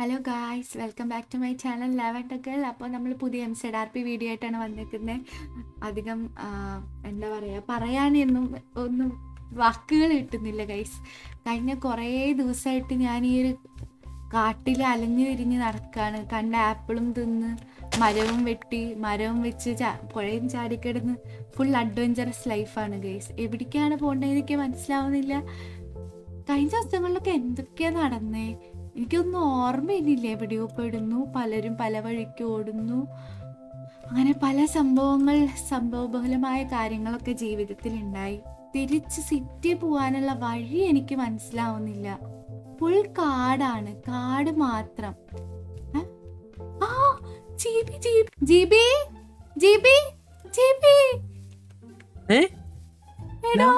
Hello guys welcome back to my channel ലെവൻ ടക്കൽ അപ്പോൾ നമ്മൾ പുതിയ M Z R P video ആയിട്ടാണ് വന്നിരിക്കുന്നത് അധികം ആ, എന്താ പറയുക പറയാനൊന്നും ഒന്നും വാക്കുകൾ കിട്ടുന്നില്ല ഗൈസ് കഴിഞ്ഞ കുറേ ദിവസമായിട്ട് ഞാൻ ഈ ഒരു കാട്ടിൽ അലഞ്ഞു തിരിഞ്ഞ് നടക്കുകയാണ് കണ്ട ആപ്പിളും തിന്ന് മരവും വെട്ടി മരവും വെച്ച് ചാ പുഴയും ചാടിക്കിടന്ന് ഫുൾ അഡ്വഞ്ചറസ് ലൈഫാണ് ഗൈസ് എവിടേക്കാണ് പോകേണ്ടതെന്ന് എനിക്ക് മനസ്സിലാവുന്നില്ല കഴിഞ്ഞ ദിവസങ്ങളിലൊക്കെ എന്തൊക്കെയാ നടന്നേ എനിക്കൊന്നും ഓർമ്മയില്ല എവിടെയോ പെടുന്നു പലരും പല വഴിക്ക് ഓടുന്നു അങ്ങനെ പല സംഭവങ്ങൾ സംഭവബഹുലമായ കാര്യങ്ങളൊക്കെ ജീവിതത്തിൽ ഉണ്ടായി തിരിച്ച് സിറ്റി പോവാനുള്ള വഴി എനിക്ക് മനസ്സിലാവുന്നില്ല ഫുൾ കാടാണ് കാട് മാത്രം ഏ? ആ ജീബി ജീബി ജീബി ജീബി ജീബി ഏ എടാ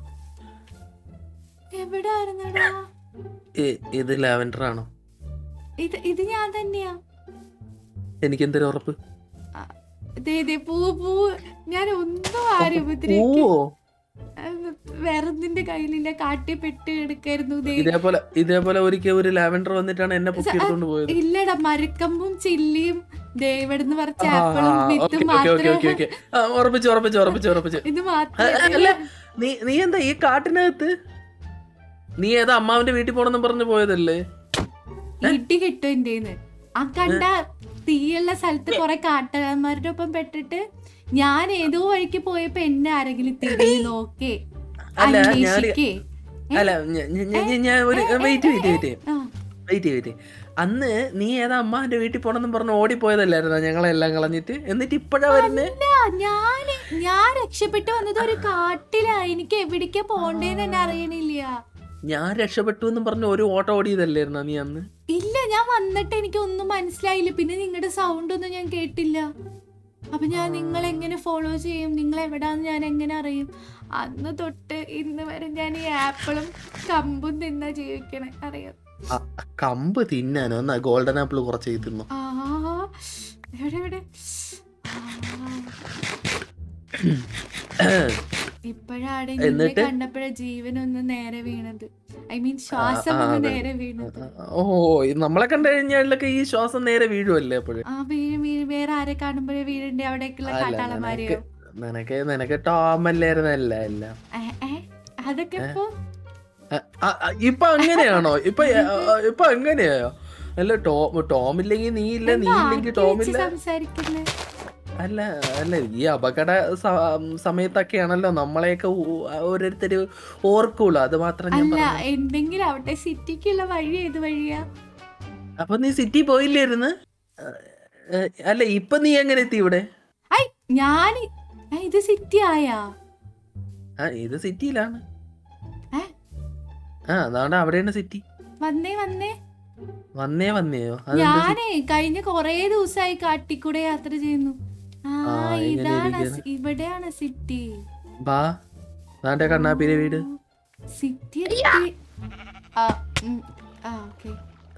എവിടായിരുന്നടാ ഇ- ഇത് ലാവൻഡർ ആണോ ഇത് ഇത് ഞാൻ തന്നെയാ എനിക്ക് എന്തൊരു ഉറപ്പ് ദേ ദേ പൂ പൂ ഞാൻ ഒന്നും ആരും ഓ ഉപദ്രവിക്കും വേറൊന്നിന്റെ കയ്യിലില്ല കാട്ടി പെട്ട് എടുക്കായിരുന്നു ദേ ഇതേപോലെ ഇതേപോലെ ഒരിക്കൽ ഒരു ലാവൻഡർ വന്നിട്ടാണ് എന്നെ പൊക്കി എടുത്തോണ്ട് പോയത് ഇല്ലടാ മരക്കമ്പും ചില്ലിയും ദേ ഇവിടുന്ന് പറിച്ച ആ, ആപ്പിളും ഓക്കേ, വിത്തും ഓക്കേ, ഓക്കേ, ഓക്കേ, മാത്രം ഓക്കേ. ആ, ഉറപ്പിച്ചു ഉറപ്പിച്ചു ഉറപ്പിച്ചു ഉറപ്പിച്ചു ഇത് ആ, മാത്രം അല്ല നീ നീ എന്താ ഈ കാട്ടിനകത്ത് നീ ഏതാ അമ്മാവിന്റെ വീട്ടിൽ പോണെന്ന് പറഞ്ഞു പോയതല്ലേ ഇടി കിട്ടും എന്റേന്ന് ആ കണ്ട തീയുള്ള സ്ഥലത്ത് കുറെ കാട്ടുകാരന്മാരുടെ ഒപ്പം പെട്ടിട്ട് ഞാൻ ഏതോ വഴിക്ക് പോയപ്പോ എന്നെ ആരെങ്കിലും തിരിഞ്ഞു നോക്കേ അല്ല, ഞാന് അന്വേഷിക്കേ അല്ല ഞ- ഞ- ഞ- ഞ- ഞാൻ ഒരു വെയിറ്റ് വെയിറ്റ് വെയിറ്റ് ആ വെയിറ്റ് വെയിറ്റ് അന്ന് നീ ഏതാ അമ്മാവിന്റെ വീട്ടിൽ പോണെന്ന് പറഞ്ഞ് ഓടിപ്പോയതല്ലായിരുന്നോ ഞങ്ങളെല്ലാം കളഞ്ഞിട്ട് എന്നിട്ട് ഇപ്പഴാ വരുന്നേ അല്ല ഞാന് ഞാൻ രക്ഷപ്പെട്ടു വന്നത് ഒരു കാട്ടിലാ എനിക്ക് എവിടേക്കാ പോണ്ടേന്ന് തന്നെ അറിയണില്ല ഞാൻ രക്ഷപ്പെട്ടു എന്ന് പറഞ്ഞ് ഒരു ഓട്ടം ഓടിയതല്ലായിരുന്നോ നീ അന്ന് ഇല്ല ഞാൻ വന്നിട്ട് എനിക്ക് ഒന്നും മനസ്സിലായില്ല പിന്നെ നിങ്ങളുടെ സൗണ്ട് ഒന്നും ഞാൻ കേട്ടില്ല അപ്പൊ ഞാൻ നിങ്ങളെ എങ്ങനെ ഫോളോ ചെയ്യും നിങ്ങൾ എവിടാന്ന് ഞാൻ എങ്ങനെ അറിയും അന്ന് തൊട്ട് ഇന്ന് വരെ ഞാൻ ഈ ആപ്പിളും കമ്പും തിന്നാ ജീവിക്കണേ അറിയാം അ- കമ്പ് തിന്നാനോ എന്നാ ഗോൾഡൻ ആപ്പിൾ കുറച്ച് തിന്നു ആ എവിടെ എവിടെ ഇപ്പോഴാണ് നിന്നെ എന്നിട്ട്? കണ്ടപ്പോഴാ ജീവനൊന്ന് നേരെ വീണത് ഐ മീൻ ശ്വാസം ആ, ഒന്ന് അതെ. നേരെ വീണത് ഓ ഈ നമ്മളെ കണ്ടു കഴിഞ്ഞാലൊക്കെ ഈ ശ്വാസം നേരെ വീഴുമല്ലേ അപ്പോഴും ആ വീഴും വീഴും വേറെ ആരെ കാണുമ്പോഴേ വീഴുണ്ട് അവിടേക്കുള്ള അല്ല, കാട്ടാളന്മാരെയോ നിനക്ക് നിനക്ക് ടോമല്ലായിരുന്നല്ല എല്ലാം ഏ, ഏ, അതൊക്കെ ഇപ്പൊ അ- അ- അ- ഇപ്പൊ അങ്ങനെയാണോ ഇപ്പൊ എ- അ- ഇപ്പൊ എങ്ങനെയായോ അല്ല ടോം ടോം ഇല്ലെങ്കിൽ നീ ഇല്ല നീ എന്താ ഇല്ലെങ്കിൽ ആക്കി ടോം വെച്ച് ഇല്ല സംസാരിക്കുന്നെ? അല്ല അല്ല ഈ അപകട സ- സമയത്തൊക്കെയാണല്ലോ നമ്മളെയൊക്കെ ഊ- ഓരോരുത്തര് ഓർക്കുള്ളൂ അത് മാത്രം ഞാൻ അല്ല പറഞ്ഞു എന്തെങ്കിലും ആവട്ടെ സിറ്റിക്കുള്ള വഴി ഏത് വഴിയാ അപ്പൊ നീ സിറ്റി പോയില്ലായിരുന്നു അല്ല ഇപ്പൊ നീ എങ്ങനെ എത്തി ഇവിടെ ഐ ഞാൻ ഇത് സിറ്റി ആയാ ആ ഇത് സിറ്റിയിലാണ് ഏ? ആ അതാണ് അവിടെയാണ് സിറ്റി വന്നേ വന്നേ വന്നേ വന്നേയോ അതെന്താ ഞാനേ കഴിഞ്ഞ കൊറേ ദിവസമായി കാട്ടിക്കൂടെ യാത്ര ചെയ്യുന്നു ആ ആ, ഇങ്ങനെ ഇതാണ് ഇരിക്കുകയാണ്. സി- ഇവിടെയാണ് സിറ്റി ബാ നാട്ടെ കണ്ണാപ്പിന്റെ വീട് സിറ്റി എത്തി ആ ഉം, ആ ഓക്കെ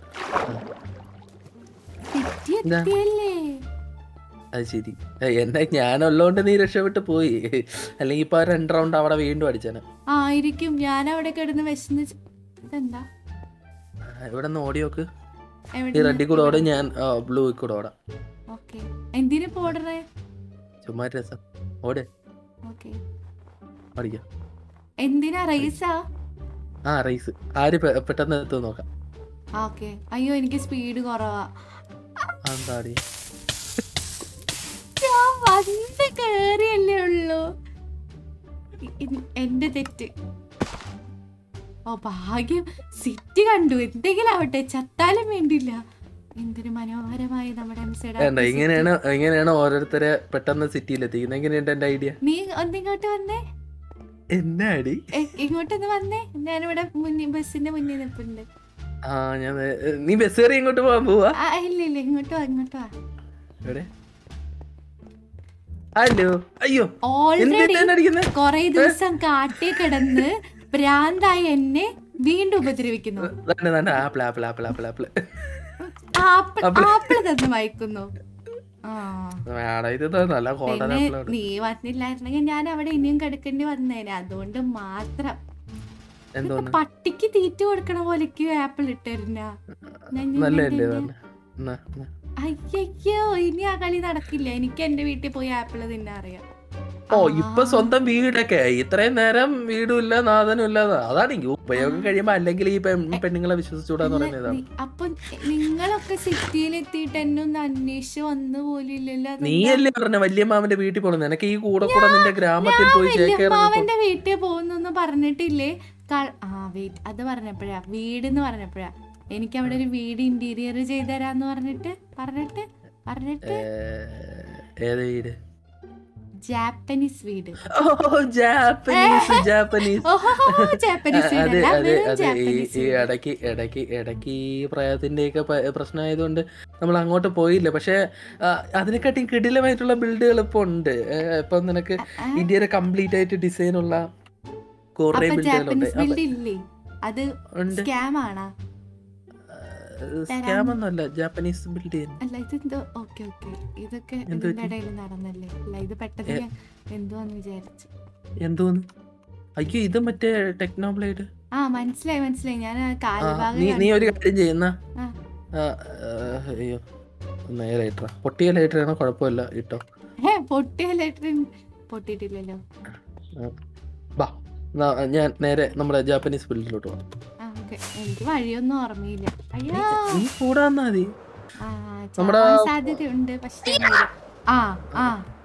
സിറ്റി എന്താ? എത്തിയല്ലേ അത് ശരി ഏ, എന്നാ ഞാനുള്ളതുകൊണ്ട് നീ രക്ഷപ്പെട്ട് പോയി അല്ലെങ്കിൽ ഇപ്പൊ ആ രണ്ട് റൗണ്ട് അവിടെ വീണ്ടും അടിച്ചാണ് ആയിരിക്കും ഞാൻ അവിടെ കിടന്ന് വിശന്ന് ച- ഇതെന്താ ഇവിടെ നിന്ന് ഓടി നോക്ക് ഈ എവിടെ റെഡിൽ കൂടെ ഓടും ഞാൻ ബ്ലൂ കൂടെ ഓടാം ഓക്കെ എന്തിനു പോടറേ ചുമ്മാ രസം ഓട് ഓക്കെ ഓടിക്കാം എന്തിനാ റൈസാ ആ റൈസ് ആര് പെ- പെട്ടെന്ന് എത്തും നോക്കാം ഓക്കെ അയ്യോ എനിക്ക് സ്പീഡ് കുറവാ എന്താടി ഞാൻ വന്ന് കേറിയല്ലേ ഉള്ളൂ ഇ- ഇ- എന്റെ തെറ്റ് ഓ ഭാഗ്യം സിറ്റി കണ്ടു എന്തെങ്കിലും ആവട്ടെ ചത്താലും വേണ്ടില്ല എന്തൊരു മനോഹരമായി നമ്മുടെ എംസയുടെ വേണ്ട ഇങ്ങനെയാണ് ഇങ്ങനെയാണ് ഓരോരുത്തരെ പെട്ടെന്ന് സിറ്റിയിൽ എത്തിക്കുന്നത് എങ്ങനെയുണ്ട് എന്റെ ഐഡിയ നീ ഒന്നിങ്ങോട്ട് വന്നേ എന്നാടി എ- ഇങ്ങോട്ടൊന്ന് വന്നേ ഞാനിവിടെ മുന്നിൽ ബസ്സിന്റെ മുന്നിൽ നിൽപ്പുണ്ട് ആ ഞാൻ ദേ- നീ ബസ് കയറി ഇങ്ങോട്ട് പോവാൻ പോവാ ആ ഇല്ല ഇല്ല ഇങ്ങോട്ട് വാ ഇങ്ങോട്ട് വാ എവിടെ ഹലോ അയ്യോ ഓൾറെഡി എന്തിനാണ് അടിക്കുന്നത് കൊറേ ദിവസം കാട്ടി കിടന്ന് ഭ്രാന്തായി എന്നെ വീണ്ടും ഉപദ്രവിക്കുന്നു ദാണ്ടെ, ദാണ്ടെ, apple apple apple apple apple apple apple. Apple തന്ന് വായിക്കുന്നു ആ വേണം ഇത് ദാ നല്ല ഗോൾഡൻ പിന്നെ ആപ്പിൾ ആണ് നീ വന്നില്ലായിരുന്നെങ്കിൽ ഞാൻ അവിടെ ഇനിയും കിടക്കേണ്ടി വന്നേനെ അതുകൊണ്ട് മാത്രം എന്തോന്ന് പട്ടിക്ക് തീറ്റ കൊടുക്കണ പോലെക്ക് ആപ്പിൾ ഇട്ടിരുന്ന നല്ലതല്ലേ നല്ല എന്നാ, എന്നാ. അയ്യോ ഇനി ആ കളി നടക്കില്ല എനിക്ക് എന്റെ വീട്ടിൽ പോയി ആപ്പിൾ തിന്നാ അറിയാം ഓ ഇപ്പൊ സ്വന്തം വീടൊക്കെ ആയി. ഇത്രയും നേരം വീടും ഇല്ല നാഥനും ഇല്ല അതാണ് ഈ ഉപയോഗം കഴിയുമ്പോ അല്ലെങ്കിൽ ഈ പെൺ- പെണ്ണുങ്ങളെ വിശ്വസിച്ചൂടാന്ന് അല്ല, പറയുന്നത് നി- അപ്പൊ നിങ്ങളൊക്കെ സിറ്റിയിൽ എത്തിയിട്ട് എന്നെ ഒന്ന് അന്വേഷിച്ച് വന്നു പോലും ഇല്ലല്ലോ അതെന്താ? നീയല്ലേ പറഞ്ഞ വല്യമ്മാവന്റെ വീട്ടിൽ പോകണം നിനക്ക് ഈ കൂടെ കൂടെ നിന്റെ ഗ്രാമത്തിൽ പോയി ചേക്കേറി വല്യമ്മാവന്റെ വീട്ടിൽ പോകുന്നു പറഞ്ഞിട്ടില്ലേ ക- ആ വെയിറ്റ് അത് പറഞ്ഞപ്പോഴാ വീട് എന്ന് പറഞ്ഞപ്പോഴാ എനിക്ക് അവിടെ ഒരു വീട് ഇന്റീരിയർ ചെയ്തുതരാന്ന് പറഞ്ഞിട്ട് പറഞ്ഞിട്ട് പറഞ്ഞിട്ട് ഏത് വീട് ജാപ്പനീസ് വീട് ഓ ജാപ്പനീസ് ജാപ്പനീസ് ഓഹോ ജാപ്പനീസ് അതെ വീടല്ല അതെ വെറും അതെ ഈ ജാപ്പനീസ് ഈ വീട്. ഇടയ്ക്ക് ഇടയ്ക്ക് ഇടയ്ക്ക് ഈ പ്രായത്തിന്റെയൊക്കെ പ- പ്രശ്നമായതുകൊണ്ട് നമ്മൾ അങ്ങോട്ട് പോയില്ല പക്ഷെ അതിനെക്കാട്ടി കിടിലമായിട്ടുള്ള ബിൽഡുകൾ ഇപ്പൊ ഉണ്ട് ഏ, ഇപ്പൊ നിനക്ക് ആ, ഇന്ത്യയിലെ കംപ്ലീറ്റ് ആയിട്ട് ഡിസൈൻ ഉള്ള കുറെ അപ്പൊ ബിൽഡുകളുണ്ട് ജാപ്പനീസ് ബിൽഡ് ഇല്ലേ അത് ഉണ്ട് സ്കാം ആണാ സ്കാം ഒന്നുമല്ല ജാപ്പനീസ് ബിൽഡ് ചെയ്യുന്നു അല്ല ഇതെന്തോ ഓക്കെ ഓക്കെ ഇതൊക്കെ എന്ത് ഇതിന്റെ പറ്റി? ഇടയിൽ നടന്നല്ലേ അല്ല ഇത് പെട്ടെന്ന് ഞാൻ എന്തുവാന്ന് വിചാരിച്ചു എന്തോന്ന് അയ്യോ ഇത് മറ്റേ ടെക്നോബ്ലേഡ് ആ മനസ്സിലായി മനസ്സിലായി ഞാൻ ആ ആ, കാൽഭാഗം നീ നീ ഒരു കണ്ടു. കാര്യം ചെയ്യുന്ന ആ. അയ്യോ നേരെ ലൈറ്ററാ പൊട്ടിയ ലൈറ്റർ ആണോ കുഴപ്പമില്ല ഇട്ടോ ഹേ പൊട്ടിയ ലെറ്റർ പൊട്ടിയിട്ടില്ലല്ലോ ബാ ന- ഞാൻ നേരെ നമ്മുടെ ജാപ്പനീസ് ബിൽഡിലോട്ട് പോകാം ആ ഓക്കെ എനിക്ക് വഴിയൊന്നും ഓർമ്മയില്ല അയ്യോ നീ കൂടാ വന്നാ മതി ആ നമ്മുടെ- ചാവാൻ സാധ്യതയുണ്ട് പക്ഷേ ഞാൻ വരും. ആ ആ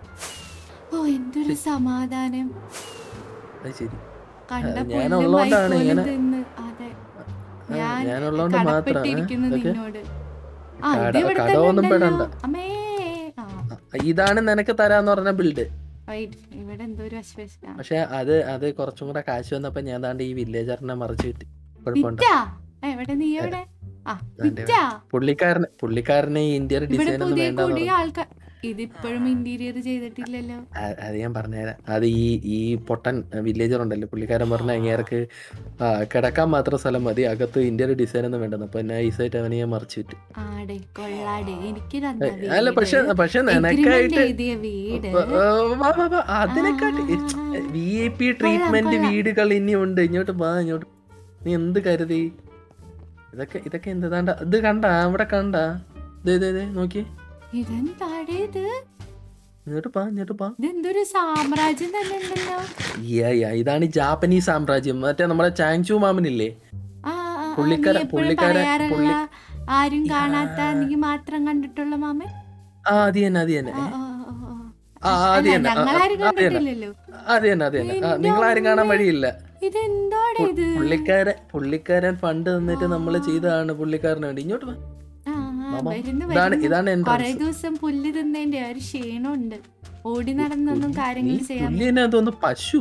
ഓ എന്തൊരു സമാധാനം അത് ശരി കണ്ട ഞാൻ പുല്ലും ഉള്ളോണ്ടാണ് വൈക്കോലും ഇങ്ങനെ- തിന്ന് അതെ ആ, ഞാൻ ഞാനുള്ളോണ്ട് മാത്രം കടപ്പെട്ടിരിക്കുന്നു ഇതൊക്കെ നിന്നോട് ആ ഇത് കട- ഇവിടെ കടമൊന്നും തന്നെ ഉണ്ടല്ലോ. പെടണ്ട. അമ്മേ ആ ഇതാണ് നിനക്ക് തരാന്ന് പറഞ്ഞ ബിൽഡ് wait, ഇവിടെ എന്തോ ഒരു വശവശ പക്ഷെ അത് അത് കുറച്ചും കൂടെ കാശ് വന്നപ്പോ ഞാൻ താണ്ട് ഈ വില്ലേജറിനെ മറിച്ച് കിട്ടി കുഴപ്പമുണ്ടോ വിറ്റാ എവിടെ നീ എവിടെ ആ ദാണ്ടെ വിറ്റാ പുള്ളിക്കാരനെ പുള്ളിക്കാരനെ ഈ ഇന്ത്യയുടെ ഇവിടെ ഡിസൈൻ ഒന്നും പുതിയ വേണ്ടെന്ന് കൂടിയ പറഞ്ഞു ആൾക്കാർ ഇതിപ്പോഴും ഇന്റീരിയർ ചെയ്തിട്ടില്ലല്ലോ അ- അത് ഞാൻ പറഞ്ഞുതരാം അത് ഈ ഈ പൊട്ടൻ വില്ലേജർ ഉണ്ടല്ലോ പുള്ളിക്കാരൻ പറഞ്ഞ അങ്ങേർക്ക് ആ, കിടക്കാൻ മാത്രം സ്ഥലം മതി അകത്ത് ഇന്ത്യയുടെ ഡിസൈൻ ഒന്നും വേണ്ടെന്ന് അപ്പൊ നൈസായിട്ട് അവനെ ഞാൻ മറിച്ച് വിട്ടു ആടെ കൊള്ളാടെ എനിക്ക് തന്ന ഏ, അല്ല പക്ഷെ വീട്, പക്ഷെ agreement നിനക്കായിട്ട് എഴുതിയ വീട് വ- ആ, വാ, വാ, വാ, അതിനെക്കാട്ടി ആ. വി ഐ പി ട്രീറ്റ്മെന്റ് കൊള്ളാം. വീടുകൾ ഇനി ഉണ്ട് ഇങ്ങോട്ട് വാ ഇങ്ങോട്ട് നീ എന്ത് കരുതി ഇതൊക്കെ ഇതൊക്കെ എന്ത് ദാണ്ട ഇത് കണ്ട അവിടെ കണ്ട ദേ ദേ ദേ നോക്കി ഇതെന്താടേ ഇത് ഇങ്ങോട്ട് പാ ഇങ്ങോട്ട് പാ ഇതെന്തൊരു സാമ്രാജ്യം തന്നെ ഉണ്ടല്ലോ യാ, യാ, ഇതാണ് ഈ ജാപ്പനീസ് സാമ്രാജ്യം മറ്റേ നമ്മുടെ ചാങ്ചു മാമനില്ലേ ആ, ആ, ആ, നീ പുള്ളിക്കാരൻ- എപ്പോഴും പുള്ളിക്കാരൻ- പറയാറുള്ള പുള്ളി- ആരും കാണാത്ത നീ മാത്രം കണ്ടിട്ടുള്ള മാമൻ ആ അത് തന്നെ അത് തന്നെ ആ, ആ, ആ, ആ. ആ അത് അല്ല, തന്നെ ആ, ആ, ഞങ്ങളാരും അത് തന്നെ കണ്ടിട്ടില്ലല്ലോ അത് തന്നെ അത് തന്നെ ആ, എന്റെ നിങ്ങൾ ആരും കാണാൻ അമ്മേ. വഴിയില്ല ഇതെന്താടെ പു- ഇത് പുള്ളിക്കാരൻ പുള്ളിക്കാരൻ ഫണ്ട് തന്നിട്ട് നമ്മൾ ചെയ്തതാണ് പുള്ളിക്കാരന് വേണ്ടി ഇങ്ങോട്ട് വാ ആ, ആ, മാമ, വരുന്നു ഇതാണ് വരുന്നു ഇതാണ് കൊറേ എൻട്രൻസ് ദിവസം പുല്ല് തിന്നതിന്റെ ഒരു ക്ഷീണമുണ്ട് ഓടി നടന്നൊന്നും കാര്യങ്ങൾ ചെയ്യാൻ പുള്ളിനെ തോന്നുന്നു പശു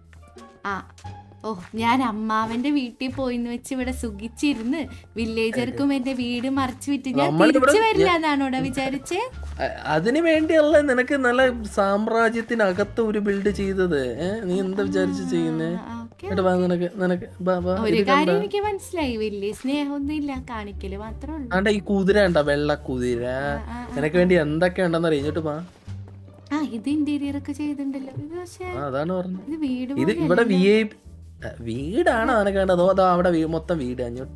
ആ ഓ ഞാൻ അമ്മാവന്റെ വീട്ടിൽ പോയിന്ന് വെച്ച് ഇവിടെ സുഖിച്ചിരുന്ന് വില്ലേജർക്കും എന്റെ വീട് മറച്ചു വിറ്റ് ഞാൻ നമ്മളിവിടെ- തിരിച്ചു വരില്ല എന്നാണോടാ വിചാരിച്ചേ അ- അതിന് വേണ്ടിയല്ല നിനക്ക് നല്ല സാമ്രാജ്യത്തിനകത്ത് ഒരു ബിൽഡ് ചെയ്തത് ഏ നീ എന്താ വിചാരിച്ച് ചെയ്യുന്നേ ആ, ഓക്കേ. എന്നിട്ട് വാ നിനക്ക് നിനക്ക് ബാ, ബാ, ഒരു ഇത് കണ്ട കാര്യം എനിക്ക് മനസ്സിലായി വലിയ സ്നേഹമൊന്നും ഇല്ല കാണിക്കല് മാത്രമേ ഉള്ളൂ ആണ്ട ഈ കുതിര ഉണ്ട വെള്ള കുതിര ആ, ആ, ആ. നിനക്ക് വേണ്ടി എന്തൊക്കെ ഉണ്ടെന്ന് അറിയിഞ്ഞിട്ട് വാ ആ ഇത് ഇന്റീരിയർ ഒക്കെ ചെയ്തിട്ടുണ്ടല്ലോ ഇത് പക്ഷേ ആ, അതാണ് പറഞ്ഞത് ഇത് വീട് ഇത് പോലെയല്ല. ഇവിടെ വി ഐ വീടാണ് നിനക്ക് വേണ്ടത് അതോ അവിടെ വീ- മൊത്തം വീട് അഞ്ഞോട്ട്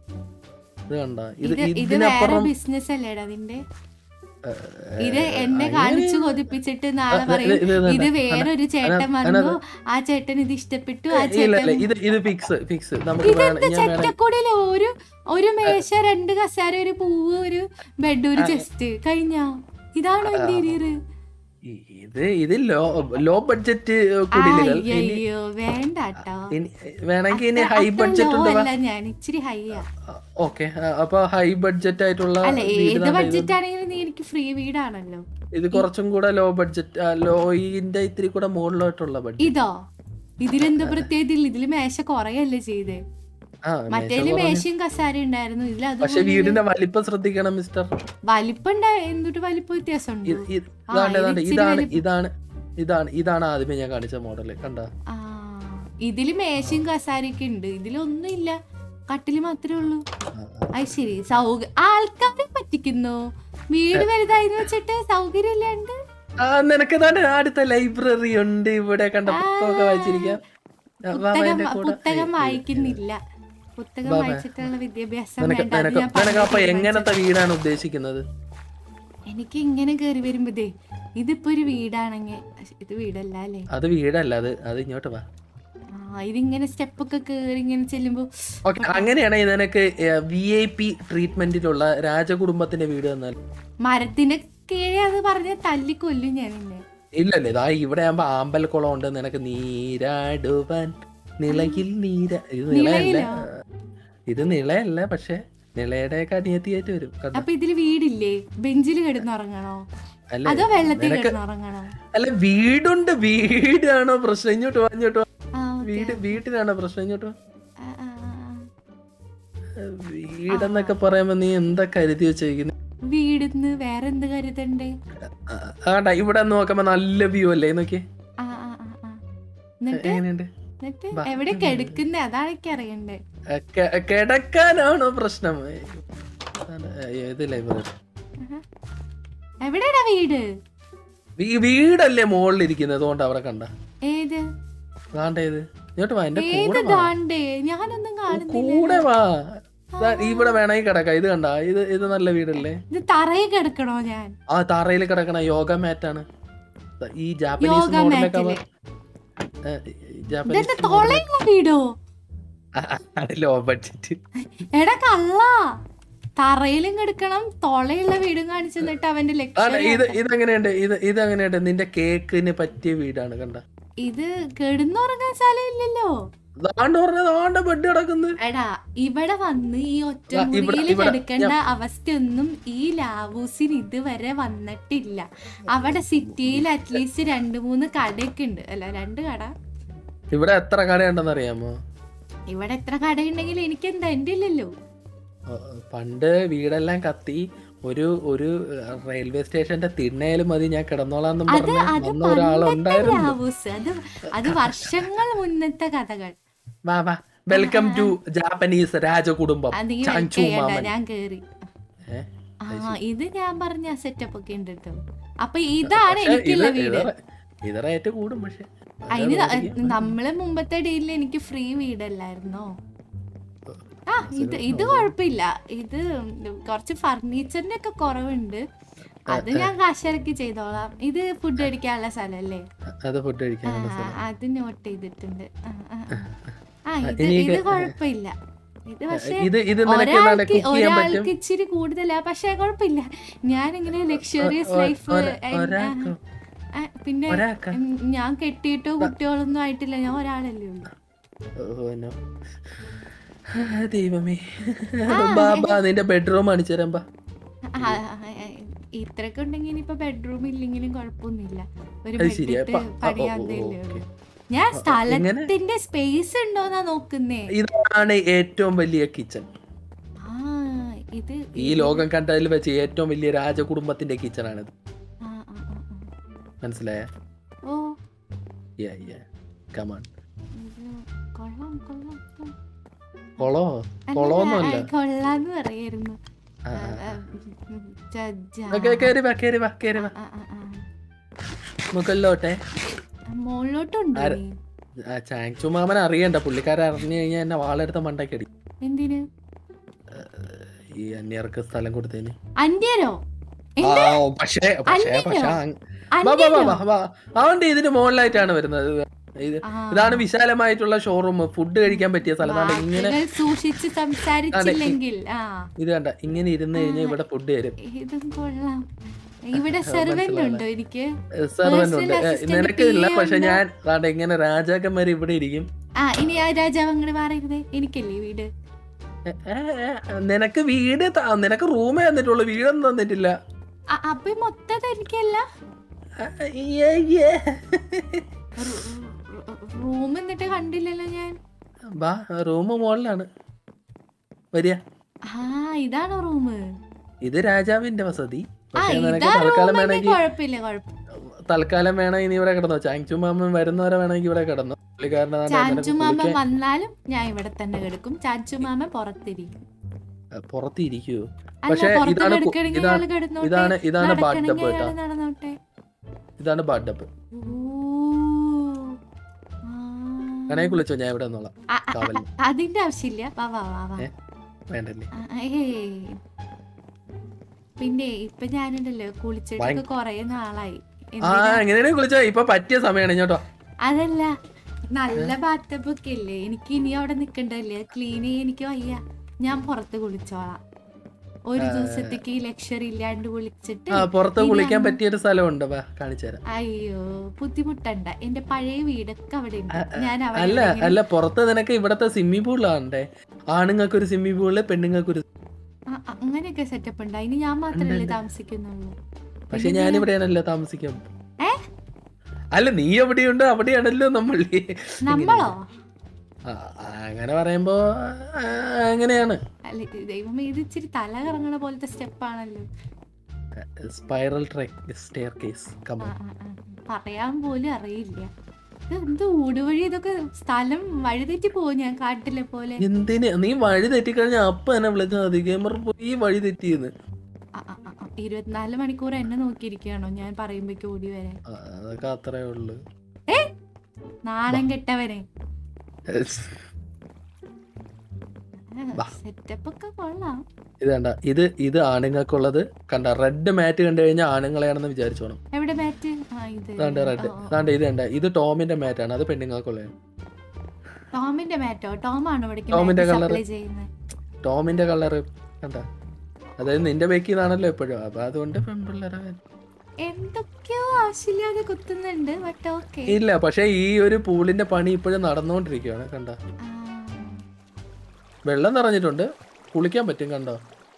ഇത് കണ്ട ഇത് ഇത് ഇത് വേറെ ഇതിനപ്പുറം ബിസിനസ് അല്ലേടാ അതിന്റെ ഏ, ഇത് എന്നെ അങ്ങനെ- കാണിച്ചു കൊതിപ്പിച്ചിട്ട് നാളെ ഇത് പറയും ഇത് ഇത് ഇത് തന്നെ. വേറൊരു ചേട്ടൻ അതിനകത്ത് വന്നു ആ ചേട്ടൻ ഇത് ഇഷ്ടപ്പെട്ടു ആ ഇല്ല ഇല്ല ചേട്ടൻ ഇത് ഇത് ഫിക്സ് ഫിക്സ് നമുക്ക് വേണം ഇതെന്ത് ഞാൻ വേണം ചെറ്റക്കൂടില് ഒരു ഒരു മേശ രണ്ട് കസേര ഒരു പൂവ് ഒരു ബെഡ് ഒരു ചെസ്റ്റ് കഴിഞ്ഞോ ഇതാണോ ഇന്റീരിയർ ഇ- ഇത് ഇത് ലോ ലോ ബഡ്ജറ്റ് കുടിലുകൾ ഇനി അയ്യോ വേണ്ട കേട്ടോ ഇനി വേണമെങ്കിൽ ഇനി ഹൈ ബഡ്ജറ്റ് ഉണ്ട് അല്ല ഞാൻ ഇച്ചിരി ഹൈയാ ഓക്കെ അപ്പൊ ഹൈ ബഡ്ജറ്റ് ആയിട്ടുള്ള അല്ല വീട് ഏത് ദാണ്ടെ ഇത്. ബഡ്ജറ്റ് ആണെങ്കിലും നീ എനിക്ക് ഫ്രീ വീടാണല്ലോ ഇത് കുറച്ചും കൂടെ ലോ ബഡ്ജറ്റ് ലോയിന്റെ ഇത്തിരി കൂടെ മുകളിലോട്ടുള്ള ബഡ്ജറ്റ് ഇതോ ഇതിലെന്തോ പ്രത്യേകത ഇല്ല ഇതില് മേശ കുറയല്ലേ ചെയ്തേ ആ മറ്റേല് മേശ കുറഞ്ഞു. മേശയും കസാര ഉണ്ടായിരുന്നു ഇതിൽ അത് പക്ഷെ വീടിന്റെ വലിപ്പം ശ്രദ്ധിക്കണം മിസ്റ്റർ വലിപ്പം ഉണ്ടാ- എന്തൊട്ട് വലിപ്പം വ്യത്യാസം ഉണ്ട് ഇത്- ഇത് ആ, ഇതാണ്ട് ഇത് ഇതാണ്ട് ഇച്ചിരി ഇതാണ് വലിപ്പം. ഇതാണ് ഇതാണ് ഇതാണ് ആദ്യമേ ഞാൻ കാണിച്ച മോഡല് കണ്ട ആ ഇതില് മേശയും കസാരയൊക്കെ ഉണ്ട് ഇതിലൊന്നും ഇല്ല കട്ടില് മാത്രമേ ഉള്ളൂ അത് ശരി സൗക ആൾക്കാരെ പറ്റിക്കുന്നു വീട് വലുതായിന്ന് വെച്ചിട്ട് സൗകര്യം ഇല്ലാണ്ട് ആ നിനക്ക് തന്നെ അടുത്ത ലൈബ്രറി ഉണ്ട് ഇവിടെ കണ്ട പുസ്തകമൊക്കെ വായിച്ചിരിക്കാം വാ, വാ, പുസ്തകം എന്റെ കൂടെ. പുസ്തകം ഏയ്, വായിക്കുന്നില്ല പുസ്തകം വാ, വാ. വായിച്ചിട്ടുള്ള വിദ്യാഭ്യാസം നിനക്ക് വേണ്ട അത് നിനക്ക് ഞാൻ നിനക്ക് അപ്പൊ പറഞ്ഞിട്ട് എങ്ങനത്തെ വീടാണ് ഉദ്ദേശിക്കുന്നത് എനിക്ക് ഇങ്ങനെ കേറി വരുമ്പോഴേ ഇതിപ്പോ ഒരു വീടാണെങ്കിൽ ഇത് വീടല്ല അല്ലേ അത് വീടല്ല അത് അത് ഇങ്ങോട്ട് വാ ആ ഇതിങ്ങനെ സ്റ്റെപ്പൊക്കെ കേറി ഇങ്ങനെ ചെല്ലുമ്പോ ഓക്കെ അങ്ങനെയാണെങ്കിൽ നിനക്ക് വി ഐ പി ട്രീറ്റ്മെന്റിലുള്ള രാജകുടുംബത്തിന്റെ വീട് തന്നാൽ മരത്തിന്റെ കീഴെ അത് പറഞ്ഞ തല്ലി കൊല്ലും ഞാൻ നിന്നെ ഇല്ലല്ലേ ഇതാ ഇവിടെ ആകുമ്പോ ആമ്പൽക്കുളം ഉണ്ട് നിനക്ക് നീരാടുവാൻ നിളയിൽ നീര ഇത് നിളയല്ല നിളയിലോ? ഇത് നിളയല്ല പക്ഷെ നിളയുടെ ഒക്കെ അനിയത്തിയായിട്ട് വരും കണ്ടോ? അപ്പൊ ഇതില് വീടില്ലേ ബെഞ്ചിൽ കിടന്നുറങ്ങണോ അല്ല അതോ വെള്ളത്തിൽ നിനക്ക് കിടന്നുറങ്ങണോ അല്ല വീടുണ്ട് വീടാണോ പ്രശ്നം ഇങ്ങോട്ട് വാ ഇങ്ങോട്ട് വാ ആ, ഓക്കേ. വീട് വീട്ടിലാണോ പ്രശ്നം ഇങ്ങോട്ട് വാ ആ, ആ, ആ. വീടെന്നൊക്കെ പറയുമ്പോ നീ എന്താ കരുതി വെച്ചിരിക്കുന്നത് വീടിന്ന് വേറെ എന്ത് കരുതണ്ടേ ആണ്ടാ ഇവിടെ നോക്കുമ്പോ നല്ല വ്യൂ അല്ലേ നോക്കി ആ ആ ആ ആ എന്നിട്ട് എങ്ങനെയുണ്ട് എന്നിട്ട് ബാ. എവിടെ കിടക്കുന്നേ അതാണ് എനിക്ക് അറിയണ്ടേ ആ, കെ- കിടക്കാനാണോ പ്രശ്നം അതാണ്, അയ്യോ, ഇത് ലൈബ്രറി ആഹാ. എവിടെയാടാ വീട് വീടല്ലേ മുകളിലിരിക്കുന്നത് അതുകൊണ്ട് അവിടെ കണ്ട ഏത് കാണ്ടേത് ഇങ്ങോട്ട് വാ എന്റെ ഏത് കൂടെ വാ ഗാണ്ടേ ഞാനൊന്നും കാണുന്നില്ല കൂടെ വാ ദാ ഇവിടെ വേണമെങ്കിൽ കിടക്കാം ഇത് കണ്ട ഇത് ഇത് നല്ല വീടല്ലേ ഇത് തറയിൽ കിടക്കണോ ഞാൻ ആ തറയിൽ കിടക്കണ യോഗ മാറ്റാണ് ദാ ഈ ജാപ്പനീസ് യോഗ മോഡലൊക്കെ മാറ്റില് ജാപ്പനീസ് ഇതെന്താ തൊളയുന്ന വീടോ ലോ ബഡ്ജറ്റ് എടാ കള്ള തറയിലും കിടക്കണം തൊളയുള്ള വീടും കാണിച്ചു തന്നിട്ട് അവന്റെ ആണ് ലക്ഷ്യം ഇത് ഇതെങ്ങനെയുണ്ട് ഇത് ഇത് എങ്ങനെയുണ്ട് നിന്റെ കേക്കിന് പറ്റിയ വീടാണ് കണ്ട ഇത് കിടന്നുറങ്ങാൻ സ്ഥലമില്ലല്ലോ ദാണ്ട് പറഞ്ഞത് ആണ്ട ബെഡ് കിടക്കുന്നത് എടാ ഇവിടെ വന്ന് ഈ ഒറ്റ ആ, ഇവിടെ- മുറിയിൽ ഇവിടെ- കിടക്കേണ്ട അവസ്ഥയൊന്നും ഈ ലാവൂസിന് ഇതുവരെ വന്നിട്ടില്ല അവിടെ സിറ്റിയിൽ അറ്റ്ലീസ്റ്റ് രണ്ട് മൂന്ന് കടയൊക്കെ ഉണ്ട് അല്ല രണ്ട് കട ഇവിടെ എത്ര കടയുണ്ടെന്ന് അറിയാമോ ഇവിടെ എത്ര കടയുണ്ടെങ്കിൽ എനിക്ക് എന്താ എന്റെ ഇല്ലല്ലോ ഓ, പണ്ട് വീടെല്ലാം കത്തി ഒരു ഒരു റെയിൽവേ സ്റ്റേഷന്റെ തിണ്ണയിൽ മതി ഞാൻ കിടന്നോളാന്നും അത് പറഞ്ഞ് അത് വന്ന പണ്ടത്തെ ഒരാളുണ്ടായിരുന്നു ലാവൂസ് അത് അത് വർഷങ്ങൾ മുന്നത്തെ കഥകൾ വാ വാ വെൽക്കം ടു ജാപ്പനീസ് രാജകുടുംബം അത് നീ ചാൻചു ചെയ്യണ്ട മാമൻ ഞാൻ കേറി ഏ? ആ ഇത് ഞാൻ പറഞ്ഞ സെറ്റപ്പ് ഒക്കെ ഉണ്ട് കേട്ടോ അപ്പൊ ഇതാണ് പക്ഷേ എനിക്കുള്ള ഇത് വീട് ഇത് ഇത് റേറ്റ് കൂടും പക്ഷെ അതിന് ന- നമ്മള് മുമ്പത്തെ ഡീലിൽ എനിക്ക് ഫ്രീ വീടല്ലായിരുന്നോ ആ ഇത് ഇത് കുഴപ്പമില്ല ഇത് കുറച്ച് ഫർണിച്ചറിന്റെ ഒക്കെ കുറവുണ്ട് അത് ഞാൻ കാശിറക്കി ചെയ്തോളാം ഇത് ഫുഡ് അടിക്കാനുള്ള സ്ഥലല്ലേ അത് ഫുഡ് ആ, കഴിക്കാനുള്ള സ്ഥലം അത് നോട്ട് ചെയ്തിട്ടുണ്ട് ആ, ആ, ആ. ആ ഇത് ഇനി ഇത് ഇത് കുഴപ്പമില്ല ഇത് പക്ഷേ ഇത് ഇത് നിനക്ക് ഏതാണ്ട് ഒരാൾക്ക് കുക്ക് ചെയ്യാൻ പറ്റും ഒരാൾക്ക് ഇച്ചിരി കൂടുതലാ പക്ഷെ കുഴപ്പമില്ല ഞാൻ ഇങ്ങനെ ലക്ഷറിയസ് ഒ- ലൈഫ് ഒര- ഒരാൾക്കോ? പിന്നെ ഒരാൾക്കാ? ഉം, ഞാൻ കെട്ടിയിട്ടോ കുട്ടികളൊന്നും ആയിട്ടില്ല ഞാൻ ഒരാളല്ലേ ഉള്ളൂ ഓ, no. ദൈവമേ ബാ ബാ നിന്റെ ബെഡ്റൂം കാണിച്ചു തരാം ബാ ആ, ആ, ആ, ഇത്രയൊക്കെ ഉണ്ടെങ്കിൽ ഇനിയിപ്പോ ബെഡ്റൂം ഇല്ലെങ്കിലും കുഴപ്പമൊന്നുമില്ല ഒരു അത് ശരിയാ. ബെഡിട്ട് അപ്പൊ- ആ, ഓ, പണിയാന്തേ ഓ, ഉള്ളൂ ഓക്കേ. ഞാൻ എങ്ങനെ? സ്ഥലത്തിന്റെ സ്പേസ് ഉണ്ടോന്നാ നോക്കുന്നേ ഇതാണ് ഏറ്റവും വലിയ കിച്ചൺ ആ ഇത് ഈ ലോകം കണ്ടതിൽ വെച്ച് ഏറ്റവും വലിയ രാജകുടുംബത്തിന്റെ കിച്ചൺ ആണിത് ആ, ആ, ആ, ആ. മനസ്സിലായ ഓ കമാൺ ഇത് കൊള്ളാം കൊള്ളാം കൊള്ളാം. കൊളോ അല്ലല്ല, കൊളോന്നല്ല ആ, കൊള്ളാന്ന് പറയായിരുന്നു ആ, ആ, ആ, ആ, ഉം, ജ- ജ- ആ. ഓക്കേ, കേറി വാ കേറി വാ കേറി വാ ആ, ആ, ആ. മുകളിലോട്ടെ ആ, മുകളിലോട്ടുണ്ടോ ആര്? നീ? ആ ചാങ്ചു മാമൻ അറിയണ്ട പുള്ളിക്കാരൻ അറിഞ്ഞു കഴിഞ്ഞാൽ എന്നെ വാളെടുത്ത മണ്ടക്കടി എന്തിന് ഈ അന്യർക്ക് സ്ഥലം കൊടുത്തതിന് അന്യരോ ആ ഓ, പക്ഷേ പക്ഷേ അന്യനോ? പക്ഷേ അങ്- വാ, വാ, വാ, വാ, വാ. അതുകൊണ്ട് ഇതിന് മുകളിലായിട്ടാണ് വരുന്നത് ഇത് ആ. ഇതാണ് വിശാലമായിട്ടുള്ള ഷോറൂം ഫുഡ് കഴിക്കാൻ പറ്റിയ സ്ഥലം അതാണ് ഇങ്ങനെ വാക്കുകൾ സൂക്ഷിച്ച് സംസാരിച്ചില്ലെങ്കിൽ ആ ഇത് കണ്ട ഇങ്ങനെ ഇരുന്ന് കഴിഞ്ഞാൽ ഇവിടെ ഫുഡ് തരും ഇതും കൊള്ളാം ഇവിടെ സെർവന്റ് ഉണ്ടോ എനിക്ക് സെർവന്റ് ഉണ്ട് Personal ഏ, assistant നിനക്ക് ഇല്ല PM പക്ഷെ ഉണ്ട്. ഞാൻ ദാണ്ടെ ഇങ്ങനെ രാജാക്കന്മാർ ഇവിടെ ഇരിക്കും ആ ഇനി ആ രാജാവ് അങ്ങോട്ട് മാറരുതേ എനിക്കല്ലേ വീട് ഏ, ഏ, ഏ, നിനക്ക് വീട് ത- നിനക്ക് റൂമേ തന്നിട്ടുള്ളൂ വീടൊന്നും തന്നിട്ടില്ല ആ, അപ്പൊ ഈ മൊത്തം എനിക്കല്ല ആ, ഏ, ഏ. റൂം എന്നിട്ട് കണ്ടില്ലല്ലോ ഞാൻ വാ റൂം മുകളിലാണ് വരിക ആ ഇതാണോ റൂം ഇത് രാജാവിന്റെ വസതി ആ പക്ഷേ നിനക്ക് ഇതാ തൽക്കാലം റൂം വേണമെങ്കിൽ കുഴപ്പമില്ല കുഴപ്പമില്ല തൽക്കാലം വേണമെങ്കിൽ നീ ഇവിടെ കിടന്നോ ചാങ്ചു മാമൻ വരുന്നവരെ വേണമെങ്കിൽ ഇവിടെ കിടന്നു പുള്ളിക്കാരനെ ദാണ്ടെ നിനക്ക് ചാച്ചു മാമ കുളിക്കാൻ- വന്നാലും ഞാൻ ഇവിടെ തന്നെ കിടക്കും ചാച്ചു മാമ പുറത്തിരിക്കും ആ, പുറത്തിരിക്കുവോ അല്ല പക്ഷേ പുറത്ത് ഇതാണ് കു- കിടക്കണമെങ്കിൽ ഇതാണ് ആള് കിടന്നോട്ടെ ഇതാണ് ഇതാണ് ബാഡപ്പ് നടക്കണമെങ്കിൽ കേട്ടോ ആള് നടന്നോട്ടെ ഇതാണ് ബാഡപ്പ് ഓ. ആ. വേണേ കുളിച്ചോ ഞാൻ ഇവിടെ നിന്നോളാം ആ, ആ, കാവലിന്. ആ, അതിന്റെ ആവശ്യമില്ല വാ വാ വാ വാ ഏ? വേണ്ടല്ലേ ആ, ആ, ഏയ്. പിന്നെ ഇപ്പൊ ഞാനുണ്ടല്ലോ കുളിച്ചിട്ടൊക്കെ കൊറേ നാളായി ആ എന്തിനാ? എങ്ങനെയാണെങ്കിൽ കുളിച്ചോ ഇപ്പൊ പറ്റിയ സമയമാണ് ഇങ്ങോട്ടോ അതല്ല നല്ല ബാത്തപ്പ് ഒക്കെ ഇല്ലേ എനിക്ക് ഇനി അവിടെ നിക്കണ്ടല്ലേ ക്ലീൻ ചെയ്യാൻ എനിക്ക് വയ്യ ഞാൻ പുറത്ത് കുളിച്ചോളാം ഒരു ദിവസത്തേക്ക് ലക്ഷറി ഇല്ലാണ്ട് കുളിച്ചിട്ട് ആ പുറത്ത് ഇനി കുളിക്കാൻ അങ്ങ് പറ്റിയൊരു സ്ഥലമുണ്ട് വാ കാണിച്ചു തരാം അയ്യോ ബുദ്ധിമുട്ടണ്ട എന്റെ പഴയ വീടൊക്കെ അവിടെ ഉണ്ട് ഞാൻ അവിടെ അല്ല ഇങ്ങനെ- അല്ല പുറത്ത് നിനക്ക് ഇവിടത്തെ സ്വിമ്മിംഗ് പൂളിലാണ്ടേ ആണുങ്ങൾക്ക് ഒരു സ്വിമ്മിംഗ് പൂളില് പെണ്ണുങ്ങൾക്ക് ഒരു ആ, ആ, അങ്ങനെയൊക്കെ സെറ്റപ്പ് ഉണ്ട് അതിന് ഞാൻ മാത്രമല്ലേ താമസിക്കുന്നുള്ളൂ പക്ഷെ പിന്നെ ഞാൻ ഞാൻ- ഇവിടെയാണല്ലോ താമസിക്കാൻ ഏ? അല്ല നീ എവിടെയുണ്ട് അവിടെയാണല്ലോ നമ്മൾ നമ്മളോ ആ, അങ്ങനെ പറയുമ്പോ ആ, അങ്ങനെയാണ് അല്ല ദൈവം ഇത് ഇച്ചിരി തല കറങ്ങണ പോലത്തെ സ്റ്റെപ്പാണല്ലോ സ്പൈറൽ ട്രാക്ക് സ്റ്റെയർ കേസ് ആ, കമ ആ, ആ. പറയാൻ പോലും അറിയില്ല ഇത് എന്ത് ഊടുവഴി ഇതൊക്കെ സ്ഥലം വഴിതെറ്റി പോകും ഞാൻ കാട്ടിലെ പോലെ എന്തിന് നീ വഴി തെറ്റിക്കഴിഞ്ഞാൽ അപ്പൊ എന്നെ വിളിച്ചാൽ മതി ഗെയിമർ പോയി ഈ വഴി തെറ്റിയെന്ന് ആ, ആ, ആ, ആ. ഇരുപത്തിനാല് മണിക്കൂർ എന്നെ നോക്കിയിരിക്കുകയാണോ ഞാൻ പറയുമ്പോഴേക്ക് ഓടി വരാൻ ആ, അതൊക്കെ അത്രേ ഉള്ളു നാണം കെട്ടവനെ വാ. സെറ്റപ്പ് ഒക്കെ കൊള്ളാം ഇത് കണ്ട ഇത് ഇത് ആണുങ്ങൾക്കുള്ളത് കണ്ട റെഡ് മാറ്റ് കണ്ടു കഴിഞ്ഞാൽ ആണുങ്ങളെയാണെന്ന് വിചാരിച്ചോണം എവിടെ ബാറ്റ് ആ ഇത് ഇതാണ്ട് റെഡ് ഓ, ഓ. ഇതാണ്ട് ഇത് കണ്ട ഇത് ടോമിന്റെ മാറ്റാണ് അത് പെണ്ണുങ്ങൾക്കുള്ളതാണ് ടോമിന്റെ മാറ്റോ ടോമാണ് ഇവിടേക്ക് ടോമിന്റെ മാറ്റ് colour. സപ്ലൈ ചെയ്യുന്നത് ടോമിന്റെ കളറ് കണ്ട അതായത് നിന്റെ ബേക്കിന്നാണല്ലോ എപ്പോഴും അപ്പൊ അതുകൊണ്ട് പെൺപിള്ളേരാ എന്തൊക്കെയോ ആവശ്യമില്ലാതെ കുത്തുന്നുണ്ട് ബട്ട് ഓക്കെ ഇല്ല പക്ഷെ ഈ ഒരു പൂളിന്റെ പണി ഇപ്പോഴും നടന്നുകൊണ്ടിരിക്കുകയാണ് കണ്ട വെള്ളം നിറഞ്ഞിട്ടുണ്ട് കുളിക്കാൻ പറ്റും കണ്ടോ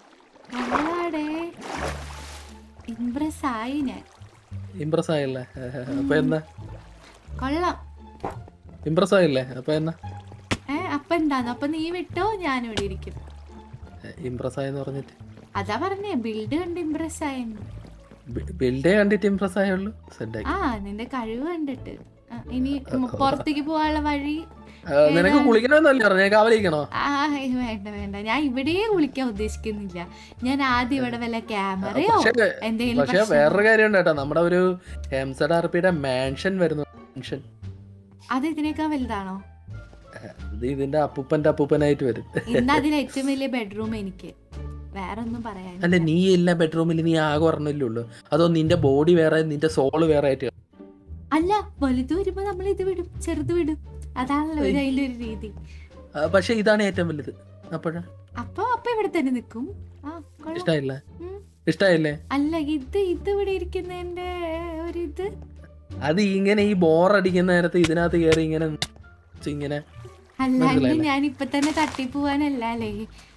ഇംപ്രസ് ആയി ഞാൻ ഇംപ്രസ് ആയില്ലേ അപ്പൊ എന്നാ കൊള്ളാം ഇംപ്രസ് ആയില്ലേ അപ്പൊ എന്നാ ഏ അപ്പൊ എന്താന്ന് അപ്പൊ നീ വിട്ടോ ഞാൻ ഇവിടെ ഇരിക്കും ഇംപ്രസ് ആയെന്ന് പറഞ്ഞിട്ട് അതാ പറഞ്ഞേ ബിൽഡ് കണ്ട് ഇംപ്രസ് ആയെന്ന് ബിൽഡേ കണ്ടിട്ട് ഇംപ്രസ് ആയുള്ളൂ സെഡാക്കി ആ നിന്റെ കഴിവ് കണ്ടിട്ട് ആ, ഇനി മ് പുറത്തേക്ക് പോകാനുള്ള വഴി നിനക്ക് കുളിക്കണമെന്നല്ലേ പറഞ്ഞു കാവലിക്കണോ ആ വേണ്ട വേണ്ട ഞാൻ ഇവിടെ കുളിക്കാൻ ഉദ്ദേശിക്കുന്നില്ല ഞാൻ ആദ്യം ഇവിടെ വല്ല ക്യാമറയോ പക്ഷേ എന്തെങ്കിലും പക്ഷെ പ്രശ്നം- വേറൊരു കാര്യം കേട്ടോ നമ്മുടെ ഒരു ഹെംസഡ് ആർപിയുടെ മാൻഷൻ വരുന്നു മാൻഷൻ അത് ഇതിനേക്കാൾ വലുതാണോ ഇത് ഇതിന്റെ അപ്പൂപ്പന്റെ അപ്പൂപ്പനായിട്ട് വരും ഇന്ന് അതിൽ ഏറ്റവും വലിയ ബെഡ്റൂം എനിക്ക് വേറെ ഒന്നും പറയാൻ അല്ല നീ എല്ലാ ബെഡ്റൂമിൽ നീ ആകെ പറഞ്ഞല്ലേ ഉള്ളൂ അതോ നിന്റെ ബോഡി വേറെ നിന്റെ സോള് വേറെ ആയിട്ട് അല്ല വലുത് വരുമ്പോ നമ്മൾ ഇത് വിടും ചെറുത് വിടും അതാണല്ലോ ഒരു അതിന്റെ ഒരു രീതി ആ, പക്ഷെ ഇതാണ് ഏറ്റവും വലുത് അപ്പോഴാ അപ്പൊ അപ്പൊ ഇവിടെ തന്നെ നിക്കും ആ കൊള്ളാം ഇഷ്ടായില്ല ഉം. ഇഷ്ടായില്ലേ അല്ല ഇത് ഇത് ഇവിടെ ഇരിക്കുന്നതിന്റെ ഒരു ഇത് അത് ഇങ്ങനെ ഈ ബോറടിക്കുന്ന നേരത്ത് ഇതിനകത്ത് കയറി ഇങ്ങനെ ഇങ്ങനെ അല്ലാണ്ട് മനസ്സിലായില്ലേ? ഞാൻ ഇപ്പൊ തന്നെ തട്ടിപ്പോവാനല്ലേ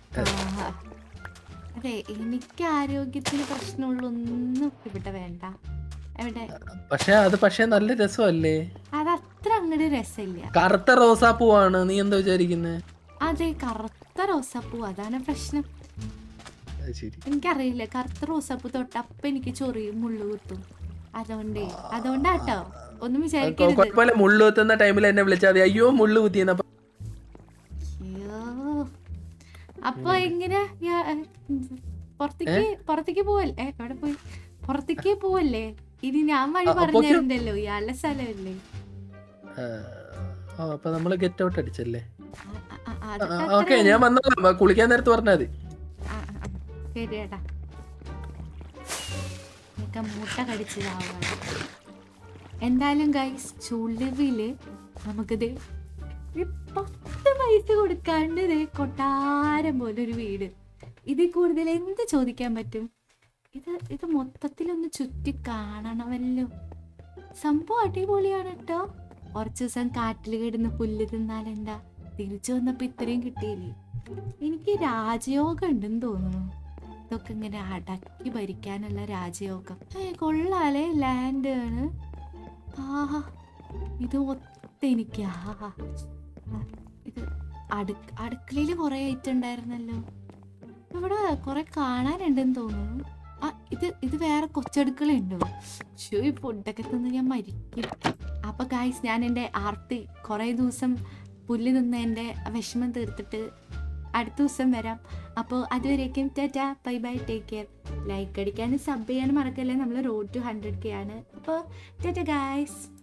അതെ എനിക്ക് ആരോഗ്യത്തിന് പ്രശ്നമുള്ളൊന്നും ഇവിടെ വേണ്ട എവിടെ പക്ഷെ അത് പക്ഷെ നല്ല രസമല്ലേ അത് അത്ര അങ്ങോട്ട് രസമില്ല കറുത്ത റോസാപ്പൂവാണ് നീ എന്താ വിചാരിക്കുന്നത് അതെ കറുത്ത റോസാപ്പൂ അതാണ് പ്രശ്നം ശരി എനിക്കറിയില്ല കറുത്ത റോസാപ്പൂ തൊട്ടപ്പ എനിക്ക് ചൊറിയും മുള്ളു കുത്തും അതുകൊണ്ടേ അതുകൊണ്ടാട്ടോ ഒന്നും വിചാരിക്കരുത് കുഴപ്പമില്ല മുള്ളു കുത്തുന്ന ടൈമിൽ എന്നെ വിളിച്ചാൽ മതി അയ്യോ മുള്ളു കുത്തിയെന്ന അയ്യോ അപ്പൊ എങ്ങനെ യാ- പുറത്തേക്ക് പുറത്തേക്ക് പോവല്ലേ ഏ, എവിടെ പോയി പുറത്തേക്ക് പോവല്ലേ ഇനി ഞാൻ വഴി ആ, അപ്പൊ പറഞ്ഞു തരണ്ടല്ലോ ഇയാളുടെ സ്ഥലമല്ലേ അപ്പൊ നമ്മള് ഗെറ്റ് ഔട്ട് അടിച്ചല്ലേ ആ, ആ, ആ, അതൊക്കെ ഓക്കെ അത്രേ ഞാൻ വന്നോളാം കുളിക്കാൻ നേരത്ത് പറഞ്ഞാൽ മതി ആ, ആ, ആ. ശരി ഏട്ടാ ഒക്കെ മുട്ട കടിച്ചതാവാണ് എന്തായാലും ഗൈസ് ചുളിവില് നമുക്കിത് ഈ പത്ത് പൈസ കൊടുക്കാണ്ട് ദേ കൊട്ടാരം പോലെ ഒരു വീട് ഇതിൽ കൂടുതൽ എന്ത് ചോദിക്കാൻ പറ്റും ഇത് ഇത് മൊത്തത്തിലൊന്ന് ചുറ്റി കാണണമല്ലോ സംഭവം അടിപൊളിയാണ് കേട്ടോ കുറച്ച് ദിവസം കാട്ടിൽ കിടന്ന് പുല്ല് തിന്നാലെന്താ തിരിച്ചു വന്നപ്പോ ഇത്രയും കിട്ടിയില്ലേ എനിക്ക് രാജയോഗം ഉണ്ടെന്ന് തോന്നുന്നു ഇതൊക്കെ ഇങ്ങനെ അടക്കി ഭരിക്കാനുള്ള രാജയോഗം ഏ കൊള്ളാലേ ലാൻഡ് ആണ് ആഹാ ഇത് ഒത്തെനിക്ക് ആഹാ ആ, ഇത് അടു അടുക്കളയിൽ കുറെ ഐറ്റം ഉണ്ടായിരുന്നല്ലോ ഇവിടെ കുറെ കാണാനുണ്ടെന്ന് തോന്നുന്നു ആ ഇത് ഇത് വേറെ കൊച്ചടുക്കളയുണ്ടോ ഷോ ഈ ഫുഡൊക്കെ തിന്ന് ഞാൻ മരിക്കും അപ്പൊ ഗായ്സ് ഞാൻ എൻ്റെ ആർത്തി കുറേ ദിവസം പുല്ല് നിന്ന് എൻ്റെ വിഷമം തീർത്തിട്ട് അടുത്ത ദിവസം വരാം അപ്പോൾ അതുവരേക്കും tata bye bye take care like അടിക്കാനും സബ് ചെയ്യാനും മറക്കല്ലേ നമ്മൾ റോഡ് ടു ഹൺഡ്രഡ് കെ ആണ് അപ്പോൾ ടാറ്റ ഗായ്സ്